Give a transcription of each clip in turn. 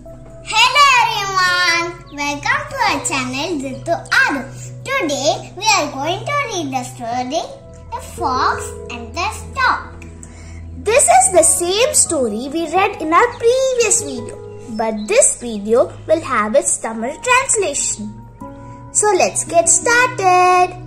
Hello everyone, welcome to our channel Zittu Adu. Today we are going to read the story The Fox and the Stork. This is the same story we read in our previous video, but this video will have its Tamil translation. So let's get started.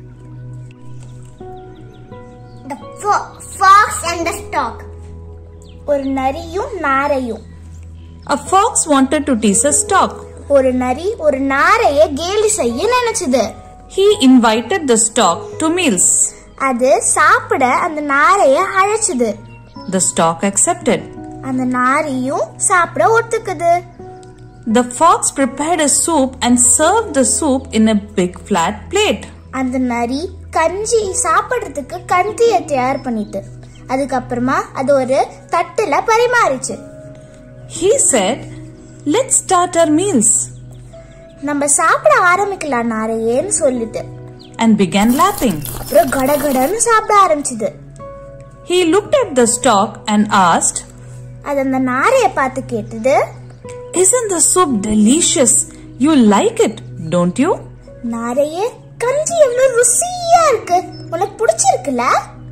The fo- Fox and the Stork. ஒரு நரியும் நாரையும் A fox wanted to tease a stork. ஒரு நரி ஒரு நாரைய கேலி செய்ய நினைச்சது He invited the stork to meals. அது சாப்பிட அந்த நாரைய அழைச்சது The stork accepted. அந்த நாரியும் சாப்பிட ஒத்துக்குது The fox prepared a soup and served the soup in a big flat plate. அந்த நரி கஞ்சி சாப்பிடுறதுக்கு கஞ்சியை தயார் பண்ணிட்டு அதுக்கப்புறமா அது ஒரு தட்டுல பரிமாறிச்சு He said, Let's start our meals, நம்ம சாப்பிட ஆரம்பிக்கலாம் நாரையேன்னு சொல்லிட்டு and began laughing. அப்புறம் கடகடன்னு சாப்பிட ஆரம்பிச்சுது He looked at the stork and asked, அது அந்த நாரைய பார்த்து கேட்டது Isn't the soup delicious? You like it, don't you? நாரையே கஞ்சி எவ்வளவு ருசியா இருக்கு உனக்கு பிடிச்சிருக்குல்ல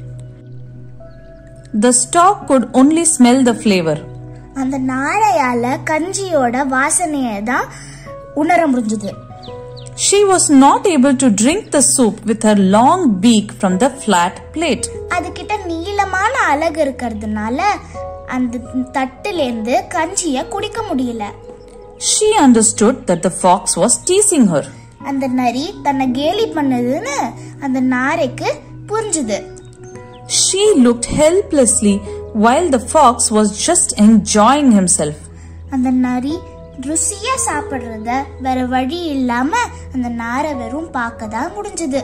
The stork could only smell the flavor. அந்த நாரையால கஞ்சியோட வாசனையை தான் உணர முடிஞ்சது She was not able to drink the soup with her long beak from the flat plate. அதுகிட்ட நீளமான அழகு இருக்கிறதுனால அந்த தட்டுலேருந்து கஞ்சிய குடிக்க முடியல She understood that the fox was teasing her. அந்த நரி தன்னை கேலி பண்ணுதுன்னு அந்த நாரைக்கு புரிஞ்சுது She looked helplessly while the fox was just enjoying himself. அந்த நரி ருசியா சாப்பிடுறத வேற வழி இல்லாம அந்த நாரை வெறும் பார்க்க தான் முடிஞ்சது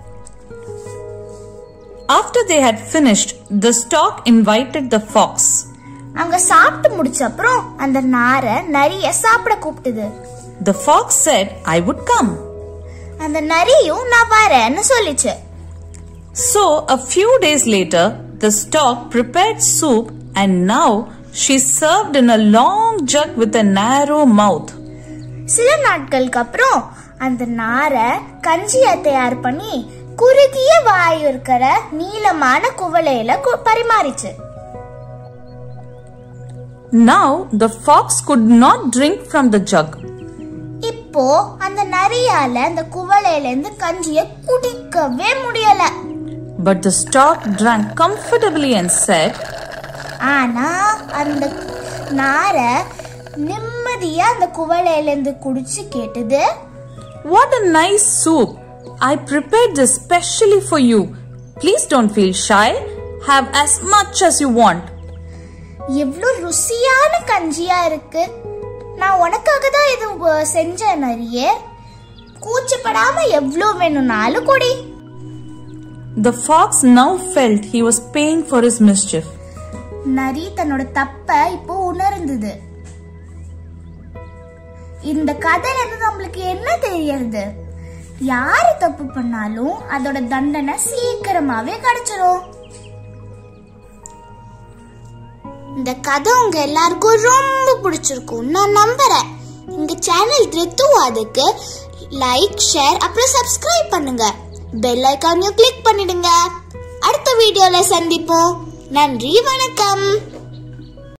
After they had finished, the stork invited the fox. அவங்க சாப்பிட்டு முடிச்ச அப்புறம் அந்த நாரை நரிய சாப்பிட கூப்பிட்டுது The fox said, I would come. அந்த நரியும் நான் வரேன்னு சொல்லிச்சு So, a few days later, the stork prepared soup and now she served in a long jug with a narrow mouth. சில நாட்களுக்கு அப்புறம் அந்த நாரை கஞ்சியை தயார் பண்ணி குறுகிய வாயு இருக்கிற நீளமான குவளையில கு- பரிமாறிச்சு Now, the fox could not drink from the jug. இப்போ அந்த நரியால அந்த குவளையில இருந்து கஞ்சிய குடிக்கவே முடியல But the stork drank comfortably and said, ஆனா அந்த நாரை நிம்மதியா அந்த குவளையில இருந்து குடிச்சு கேட்டது What a nice soup! I prepared this specially for you. Please don't feel shy. Have as much as you want. எவ்வளவு ருசியான கஞ்சியா இருக்கு நான் உனக்காக தான் இது உ- செஞ்சேன் நரியே கூச்சப்படாம எவ்வளவு வேணும்னாலும் கொடி The fox now felt he was paying for his mischief. நரி தன்னோட தப்ப இப்போ உணர்ந்தது இந்த கதையில இருந்து நம்மளுக்கு என்ன தெரியறது யாரு தப்பு பண்ணாலும் அதோட தண்டனை சீக்கிரமாவே கிடைச்சிரும் இந்த கதை உங்க எல்லாருக்கும் ரொம்ப பிடிச்சிருக்கும் நான் நம்புறேன் எங்க சேனல் திருத்துவாதுக்கு லைக் ஷேர் அப்புறம் சப்ஸ்கிரைப் பண்ணுங்க பெல் ஐக்கானையும் கிளிக் பண்ணிடுங்க அடுத்த வீடியோல சந்திப்போம் நன்றி வணக்கம்